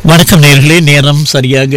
வணக்கம் நேர்களே நேரம் சரியாக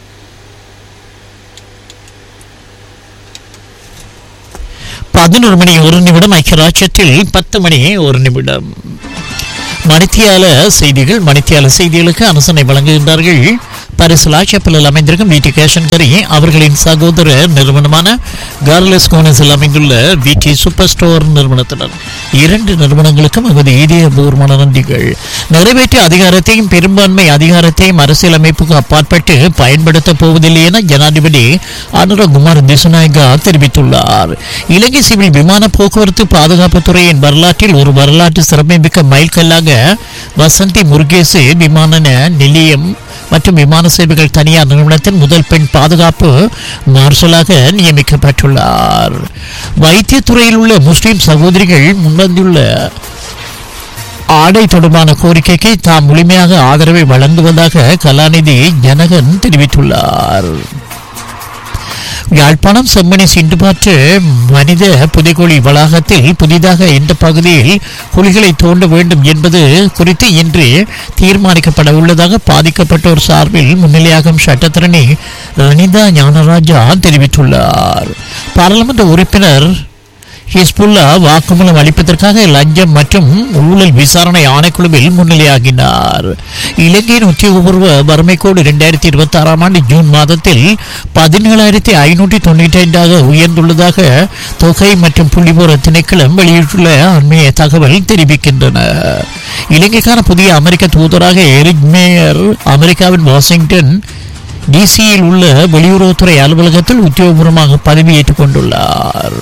பதினோரு மணி ஒரு நிமிடம் ஐக்கியராட்சத்தில் பத்து மணி ஒரு நிமிடம் மணித்தியால செய்திகள் மணித்தியால செய்திகளுக்கு அனுசரணை வழங்குகின்றார்கள் பரிசுலா செப்பலில் அமைந்திருக்கும் விடி கேஷன் கரி அவர்களின் சகோதர நிறுவனமான கார்லஸ் கோனஸில் அமைந்துள்ள விடி சூப்பர் ஸ்டோர் நிறுவனத்தினர் இரண்டு நிறுவனங்களுக்கும் நமது இதயபூர்வமான நன்றிகள் நிறைவேற்றிய அதிகாரத்தையும் பெரும்பான்மை அதிகாரத்தையும் அரசியலமைப்புக்கு அப்பாற்பட்டு பயன்படுத்தப் போவதில்லை என ஜனாதிபதி அனுரகுமார் திசுநாயகா தெரிவித்துள்ளார் இலங்கை சிவில் விமான போக்குவரத்து பாதுகாப்பு துறையின் வரலாற்றில் ஒரு வரலாற்று சிறப்புமிக்க மைல்கல்லாக வசந்தி முருகேசு விமான நிலையம் மற்றும் விமான சேவைகள் தனியார் நிறுவனத்தின் முதல் பெண் பாதுகாப்பு மார்ஷலாக நியமிக்கப்பட்டுள்ளார் வைத்தியத்துறையில் உள்ள முஸ்லிம் சகோதரிகள் முன்வந்துள்ள ஆடை தொடர்பான கோரிக்கைக்கு தாம் முழுமையாக ஆதரவை வழங்குவதாக கலாநிதி ஜனகன் தெரிவித்துள்ளார் யாழ்ப்பாணம் செம்மணி சிண்டுபாற்று மனித புதைகுழி வளாகத்தில் புதிதாக இந்த பகுதியில் குழிகளை தோண்ட வேண்டும் என்பது குறித்து இன்று தீர்மானிக்கப்பட உள்ளதாக பாதிக்கப்பட்டோர் சார்பில் முன்னிலையாகும் சட்டத்திரணி ரணிதா ஞானராஜா தெரிவித்துள்ளார் பாராளுமன்ற உறுப்பினர் ஹிஸ்புல்லா வாக்குமூலம் அளிப்பதற்காக லஞ்சம் மற்றும் ஊழல் விசாரணை ஆணைக்குழுவில் முன்னிலையாகினார் இலங்கையின் உத்தியோகபூர்வ வறுமை கோடு இரண்டாயிரத்தி இருபத்தி ஆறாம் ஆண்டு ஜூன் மாதத்தில் பதினேழாயிரத்தி ஐநூற்றி தொண்ணூற்றி ஐந்தாக உயர்ந்துள்ளதாக தொகை மற்றும் புள்ளிபோர திணைக்களம் வெளியிட்டுள்ள அண்மைய தகவல் தெரிவிக்கின்றன இலங்கைக்கான புதிய அமெரிக்க தூதராக எரிக் மேயர் அமெரிக்காவின் வாஷிங்டன் டிசியில் உள்ள வெளியுறவுத்துறை அலுவலகத்தில் உத்தியோகபூர்வமாக பதவியேற்றுக் கொண்டுள்ளார்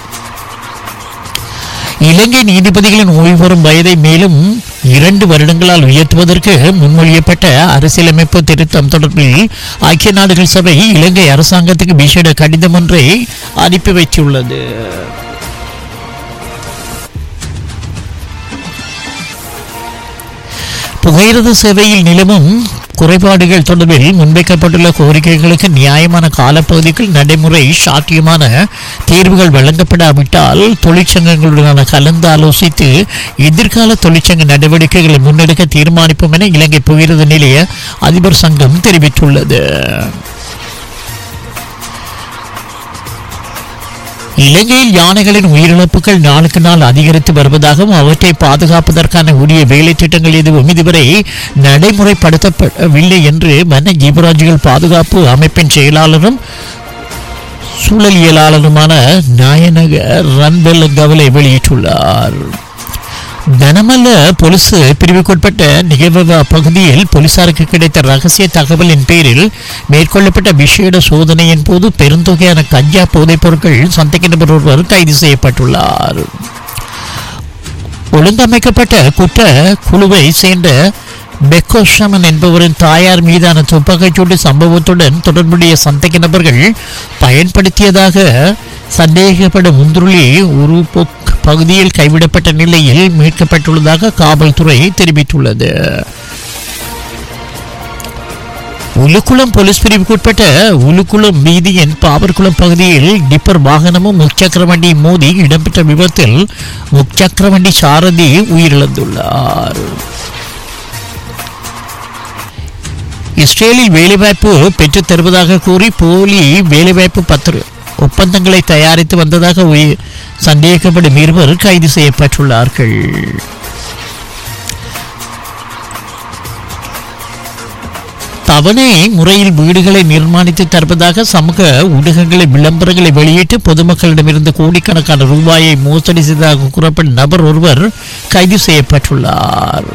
இலங்கை நீதிபதிகளின் ஓய்வு பெறும் வயதை மேலும் இரண்டு வருடங்களால் உயர்த்துவதற்கு முன்மொழியப்பட்ட அரசியலமைப்பு திருத்தம் தொடர்பில் ஐக்கிய நாடுகள் சபை இலங்கை அரசாங்கத்துக்கு விசேட கடிதம் ஒன்றை அனுப்பி வைத்துள்ளது புகையிரத சேவையில் நிலவும் குறைபாடுகள் தொடர்பில் முன்வைக்கப்பட்டுள்ள கோரிக்கைகளுக்கு நியாயமான காலப்பகுதிக்குள் நடைமுறை சாத்தியமான தீர்வுகள் வழங்கப்படாவிட்டால் தொழிற்சங்கங்களுடனான கலந்து ஆலோசித்து எதிர்கால தொழிற்சங்க நடவடிக்கைகளை முன்னெடுக்க தீர்மானிப்போம் என இலங்கை புகையிரத நிலைய அதிபர் சங்கம் தெரிவித்துள்ளது இலங்கையில் யானைகளின் உயிரிழப்புகள் நாளுக்கு நாள் அதிகரித்து வருவதாகவும் அவற்றை பாதுகாப்பதற்கான உரிய வேலை திட்டங்கள் எதுவும் இதுவரை நடைமுறைப்படுத்தப்படவில்லை என்று வன ஜீவராஜிகள் பாதுகாப்பு அமைப்பின் செயலாளரும் சூழலியலாளருமான நாயனக ரன்பெல் கவலை வெளியிட்டுள்ளார் கனமல்ல போலீஸ் பிரிவுக்குட்பட்ட நிகழ்வு பகுதியில் போலீசாருக்கு கிடைத்த ரகசிய தகவலின் பேரில் மேற்கொள்ளப்பட்ட விசேட சோதனையின் போது பெருந்தொகையான கஞ்சா போதைப் பொருட்கள் சந்தைக்கு நபர் ஒருவர் கைது செய்யப்பட்டுள்ளார் ஒழுங்கமைக்கப்பட்ட குற்ற குழுவை சேர்ந்த பெக்கோஷமன் என்பவரின் தாயார் மீதான துப்பாக்கிச்சூடு சம்பவத்துடன் தொடர்புடைய சந்தேக நபர்கள் பயன்படுத்தியதாக சந்தேகப்படும் முந்துருளி ஒரு பகுதியில் கைவிடப்பட்ட நிலையில் மீட்கப்பட்டுள்ளதாக காவல்துறை தெரிவித்துள்ளது உலுக்குளம் போலீஸ் பிரிவுக்குட்பட்ட உலுக்குளம் வீதியின் பாவர்குளம் பகுதியில் டிப்பர் வாகனமும் முச்சக்கர வண்டி மோதி இடம்பெற்ற விபத்தில் முச்சக்கர வண்டி சாரதி உயிரிழந்துள்ளார் இஸ்ரேலில் வேலைவாய்ப்பு பெற்றுத் தருவதாக கூறி போலி வேலைவாய்ப்பு பத்திர ஒப்பந்தங்களை தயாரித்து வந்ததாக சந்தேகிக்கப்படும் இருவர் கைது செய்யப்பட்டுள்ளார்கள் தவணை முறையில் வீடுகளை நிர்மாணித்து தருவதாக சமூக ஊடகங்களை விளம்பரங்களை வெளியிட்டு பொதுமக்களிடமிருந்து கோடிக்கணக்கான ரூபாயை மோசடி செய்ததாக கூறப்படும் நபர் ஒருவர் கைது செய்யப்பட்டுள்ளார்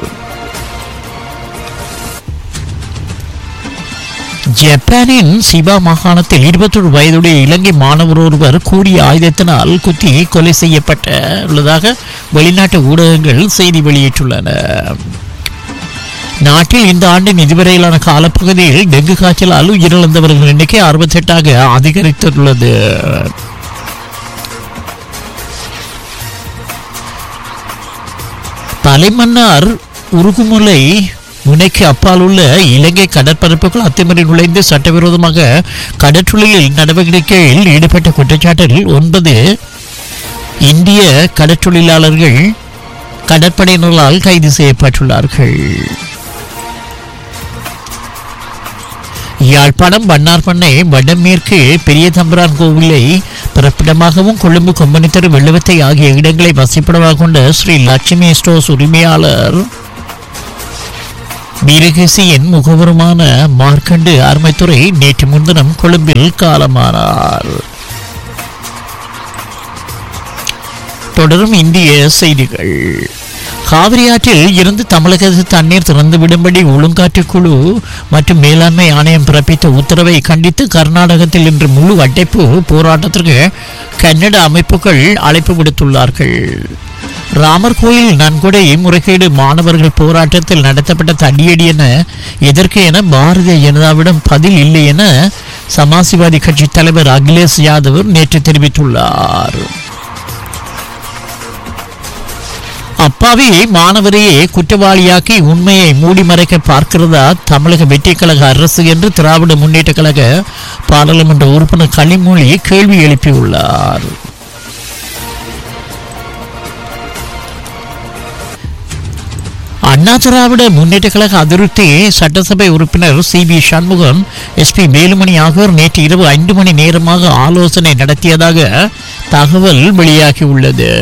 ஜப்பானின் சிபா மாகாணத்தில் இருபத்தொரு வயதுடைய இலங்கை மாணவர் ஒருவர் கூடிய ஆயுதத்தினால் குத்தி கொலை செய்யப்பட்ட உள்ளதாக வெளிநாட்டு ஊடகங்கள் செய்தி வெளியிட்டுள்ளன நாட்டில் இந்த ஆண்டின் இதுவரையிலான காலப்பகுதியில் டெங்கு காய்ச்சலால் உயிரிழந்தவர்கள் எண்ணிக்கை அறுபத்தெட்டாக அதிகரித்துள்ளது தலைமன்னார் உருகுமுலை முனைக்கு அப்பால் உள்ள இலங்கை கடற்பரப்புக்குள் அத்துமீறி நுழைந்து சட்டவிரோதமாக கடற்றொழிலில் நடவடிக்கையில் ஈடுபட்ட குற்றச்சாட்டில் ஒன்பது இந்திய கடற்றொழிலாளர்கள் கடற்படையினரால் கைது செய்யப்பட்டுள்ளார்கள் யாழ்ப்பாணம் வண்ணார்பண்ணை வடமேற்கு பெரிய தம்பரான் கோவிலை பிறப்பிடமாகவும் கொழும்பு கொம்பனித்தரு வெள்ளவத்தை ஆகிய இடங்களை வசிப்பிடமாக கொண்ட ஸ்ரீ லட்சுமி ஸ்டோர்ஸ் உரிமையாளர் வீரகேசியின் முகவருமான மார்க்கண்டு அருமைத்துறை நேற்று முன்தினம் கொழும்பில் காலமானார் தொடரும் இந்திய செய்திகள் காவிரி ஆற்றில் இருந்து தமிழகத்து தண்ணீர் திறந்து விடும்படி ஒழுங்காற்று குழு மற்றும் மேலாண்மை ஆணையம் பிறப்பித்த உத்தரவை கண்டித்து கர்நாடகத்தில் இன்று முழு அடைப்பு போராட்டத்திற்கு கன்னட அமைப்புகள் அழைப்பு விடுத்துள்ளார்கள் ராமர் கோயில் நன்கொடை முறைகேடு மாணவர்கள் போராட்டத்தில் நடத்தப்பட்ட தடியடி என எதற்கு என பாரதிய ஜனதாவிடம் பதில் இல்லை என சமாஜ்வாதி கட்சி தலைவர் அகிலேஷ் யாதவ் நேற்று தெரிவித்துள்ளார் அப்பாவி மாணவரையே குற்றவாளியாக்கி உண்மையை மூடி மறைக்க பார்க்கிறதா தமிழக வெற்றி கழக அரசு என்று திராவிட முன்னேற்ற கழக பாராளுமன்ற உறுப்பினர் கனிமொழி கேள்வி எழுப்பியுள்ளார் அண்ணா திராவிட முன்னேற்ற கழக அதிருப்தி சட்டசபை உறுப்பினர் C P Shanmugam SP Velumani ஆகியோர் நேற்று இரவு ஐந்து மணி நேரமாக ஆலோசனை நடத்தியதாக தகவல் வெளியாகியுள்ளது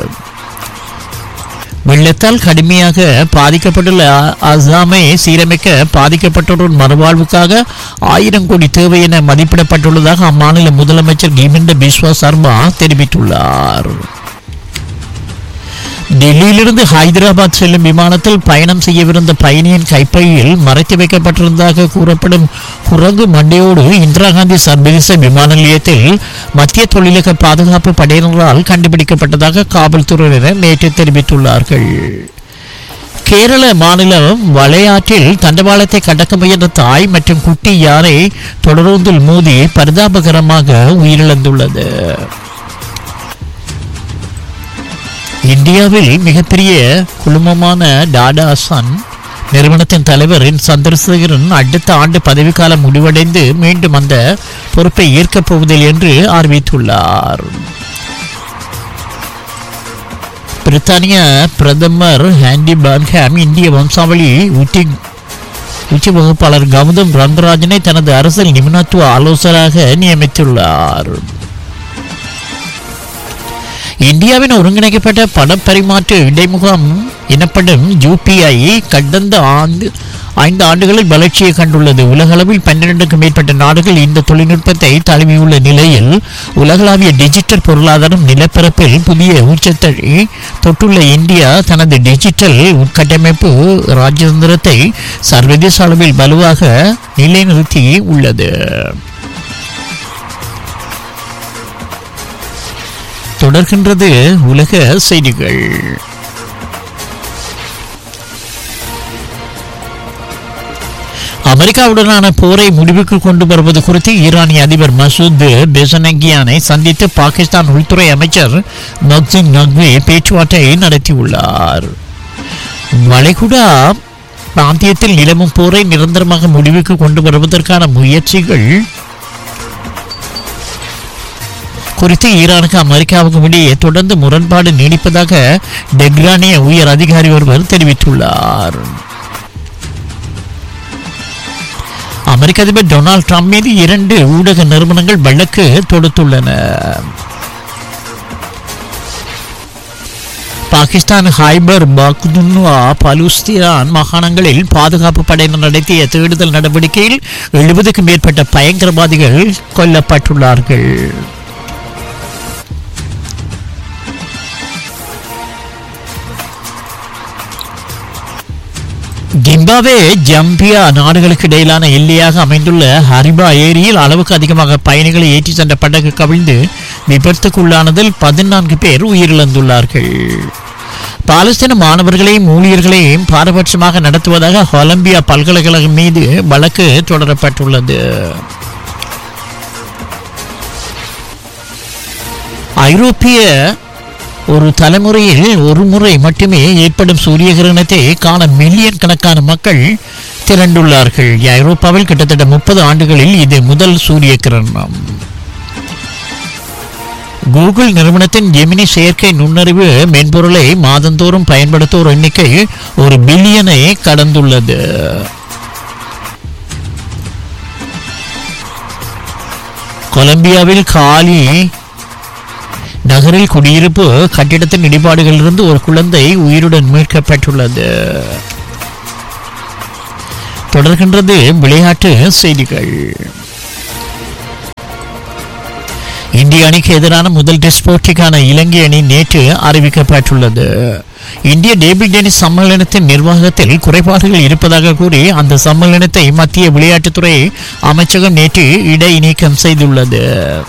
வெள்ளத்தால் கடுமையாக பாதிக்கப்பட்டுள்ள அசாமை சீரமைக்க பாதிக்கப்பட்டோரின் மறுவாழ்வுக்காக ஆயிரம் கோடி தேவை என மதிப்பிடப்பட்டுள்ளதாக அம்மாநில முதலமைச்சர் ஹிமந்த பிஸ்வா சர்மா தெரிவித்துள்ளார் டெல்லியிலிருந்து ஹைதராபாத் செல்லும் விமானத்தில் பயணம் செய்யவிருந்த பயணியின் கைப்பையில் மறைத்து வைக்கப்பட்டிருந்ததாக கூறப்படும் குரங்கு மண்டையோடு இந்திரா காந்தி சர்வதேச விமான நிலையத்தில் மத்திய தொழிலக பாதுகாப்பு படையினரால் கண்டுபிடிக்கப்பட்டதாக காவல்துறையினர் நேற்று தெரிவித்துள்ளார்கள் கேரள மாநிலம் வளையாற்றில் தண்டவாளத்தை கடக்க முயன்ற தாய் மற்றும் குட்டி யானை தொடர்ந்தில் மோதி பரிதாபகரமாக உயிரிழந்துள்ளது இந்தியாவில் மிகப்பெரிய குழுமமான டாடா சன் நிறுவனத்தின் தலைவர் என் சந்திரசேகரன் அடுத்த ஆண்டு பதவிக்காலம் முடிவடைந்து மீண்டும் அந்த பொறுப்பை ஏற்கப் போவதில்லை என்று அறிவித்துள்ளார் பிரித்தானிய பிரதமர் ஹாண்டி பர்ன்ஹாம் இந்திய வம்சாவளி உச்சி உச்சி வகுப்பாளர் கௌதம் ரங்கராஜனை தனது அரசியல் நிபுணத்துவ ஆலோசகராக நியமித்துள்ளார் இந்தியாவின் ஒருங்கிணைக்கப்பட்ட பணப்பரிமாற்ற இடைமுகம் எனப்படும் யூபிஐ கடந்த ஆண்டு ஐந்து ஆண்டுகளில் வளர்ச்சியை கண்டுள்ளது உலகளவில் பன்னிரண்டுக்கும் மேற்பட்ட நாடுகள் இந்த தொழில்நுட்பத்தை தழுவியுள்ள நிலையில் உலகளாவிய டிஜிட்டல் பொருளாதாரம் நிலப்பரப்பில் புதிய உச்சத்தை தொட்டுள்ள இந்தியா தனது டிஜிட்டல் உட்கட்டமைப்பு ராஜதந்திரத்தை சர்வதேச அளவில் வலுவாக நிலைநிறுத்தி உள்ளது தொடர்கின்றது உலக செய்திகள் அமெரிக்காவுடனான போரை முடிவுக்கு கொண்டு வருவது குறித்து ஈரானிய அதிபர் மசூத் பெசனங்கியானை சந்தித்து பாகிஸ்தான் உள்துறை அமைச்சர் மக்சின் நக்வி பேச்சுவார்த்தை நடத்தியுள்ளார் வளைகுடா பிராந்தியத்தில் நிலவும் போரை நிரந்தரமாக முடிவுக்கு கொண்டு வருவதற்கான முயற்சிகள் குறித்து ஈரானுக்கு அமெரிக்காவுக்கும் இடையே தொடர்ந்து முரண்பாடு நீடிப்பதாக டெக்ரானிய உயர் அதிகாரி ஒருவர் தெரிவித்துள்ளார் அமெரிக்க அதிபர் டொனால்ட் ட்ரம்ப் மீது இரண்டு ஊடக நிறுவனங்கள் வழக்கு தொடுத்துள்ளன பாகிஸ்தான் ஹைபர் பக்துன்வா பலுஸ்திரான் மாகாணங்களில் பாதுகாப்பு படையினர் நடத்திய தேடுதல் நடவடிக்கையில் எழுபதுக்கும் மேற்பட்ட பயங்கரவாதிகள் கொல்லப்பட்டுள்ளார்கள் ஜிம்பாவே ஜம்பியா நாடுகளுக்கு இடையிலான எல்லையாக அமைந்துள்ள ஹரிபா ஏரியில் அளவுக்கு அதிகமாக பயணிகளை ஏற்றி சென்ற படகு கவிழ்ந்து விபத்துக்குள்ளானதில் பதினான்கு பேர் உயிரிழந்துள்ளார்கள் பாலஸ்தீன மாணவர்களையும் ஊழியர்களையும் பாரபட்சமாக நடத்துவதாக கொலம்பியா பல்கலைக்கழகம் மீது வழக்கு தொடரப்பட்டுள்ளது ஐரோப்பிய ஒரு தலைமுறையில் ஒரு முறை மட்டுமே ஏற்படும் சூரிய கிரகணத்தை காண மில்லியன் கணக்கான மக்கள் திரண்டுள்ளார்கள் ஐரோப்பாவில் கிட்டத்தட்ட முப்பது ஆண்டுகளில் இது முதல் சூரிய கிரகணம் கூகுள் நிறுவனத்தின் ஜெமினி செயற்கை நுண்ணறிவு மென்பொருளை மாதந்தோறும் பயன்படுத்துவோர் எண்ணிக்கை ஒரு பில்லியனை கடந்துள்ளது கொலம்பியாவில் காலி நகரில் குடியிருப்பு கட்டிடத்தின் இடிபாடுகளிலிருந்து ஒரு குழந்தை உயிருடன் மீட்கப்பட்டுள்ளது தொடர்கின்றது விளையாட்டு செய்திகள் இந்திய அணிக்கு எதிரான முதல் டெஸ்ட் போட்டிக்கான இலங்கை அணி நேற்று அறிவிக்கப்பட்டுள்ளது இந்திய டேபிள் டென்னிஸ் சம்மேளனத்தின் நிர்வாகத்தில் குறைபாடுகள் இருப்பதாக கூறி அந்த சம்மேளனத்தை மத்திய விளையாட்டுத்துறை அமைச்சகம் நேற்று இடைநீக்கம் செய்துள்ளது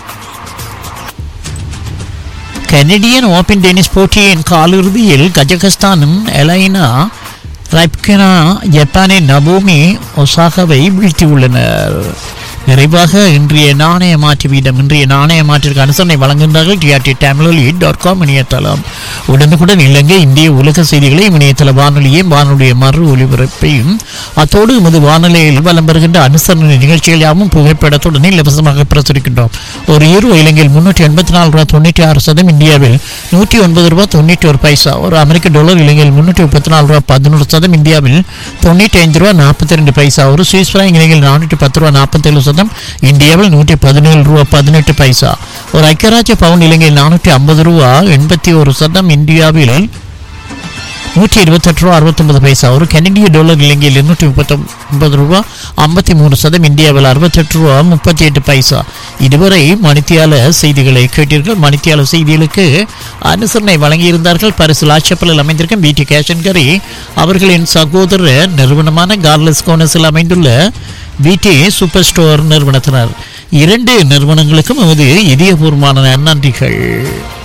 கனடியன் ஓபன் டென்னிஸ் போட்டியின் காலிறுதியில் கஜகஸ்தானும் எலைனா ரைப்கினா ஜப்பானின் நபோமி ஒசாகாவை வீழ்த்தியுள்ளனர் நிறைவாக இன்றைய நாணய மாற்று வீதம் இன்றைய நாணய மாற்றிற்கு அனுசரணை வழங்குகின்றார்கள் டிஆர்டி தமிழொலி டாட் காம் இணையதளம் உடனுக்குடன் இலங்கை இந்திய உலக செய்திகளை இணையதள வானொலியையும் வானொலிய மறு ஒலிபரப்பையும் அத்தோடு எமது வானொலியில் வலம் வருகின்ற அனுசரணை நிகழ்ச்சிகள் யாவும் புகைப்படத்துடன் இலவசமாக பிரசுரிக்கின்றோம் ஒரு ஈரோ இலங்கையில் முன்னூற்றி எண்பத்தி நாலு ரூபா தொண்ணூற்றி ஆறு சதம் இந்தியாவில் நூற்றி ஒன்பது ரூபா தொண்ணூற்றி ஒரு பைசா ஒரு அமெரிக்க டாலர் இலங்கையில் முன்னூற்றி முப்பத்தி நாலு ரூபா பதினோரு சதம் இந்தியாவில் தொண்ணூற்றி ஐந்து ரூபா நாற்பத்தி ரெண்டு பைசா ஒரு சுவிஸ் பிராங்க் இலங்கையில் நானூற்றி பத்து ரூபா நாற்பத்தேழு சதம் இந்தியாவில் நூற்றி பதினேழு ரூபா பதினெட்டு பைசா ஒரு ஐக்கியராஜ்ய பவுன் இலங்கையில் நானூற்றி ஐம்பது ரூபா எண்பத்தி ஒரு சதம் இந்தியாவில் நூற்றி இருபத்தெட்டு ரூபா அறுபத்தொன்பது பைசா ஒரு கனடிய டாலர் இலங்கையில் இருநூற்றி முப்பத்தொன்பது ரூபா ஐம்பத்தி மூணு சதம் இந்தியாவில் அறுபத்தெட்டு ரூபா முப்பத்தி எட்டு பைசா இதுவரை மணித்தியால செய்திகளை கேட்டீர்கள் மணித்தியால செய்திகளுக்கு அனுசரணை வழங்கியிருந்தார்கள் பரிசு லாட்சப்பலில் அமைந்திருக்கும் பிடி கேஷன்கரி அவர்களின் சகோதர நிறுவனமான கார்லஸ் கோனஸில் அமைந்துள்ள விடி சூப்பர் ஸ்டோர் நிறுவனத்தினர் இரண்டு நிறுவனங்களுக்கும் எமது இதயபூர்வமான நன்றிகள்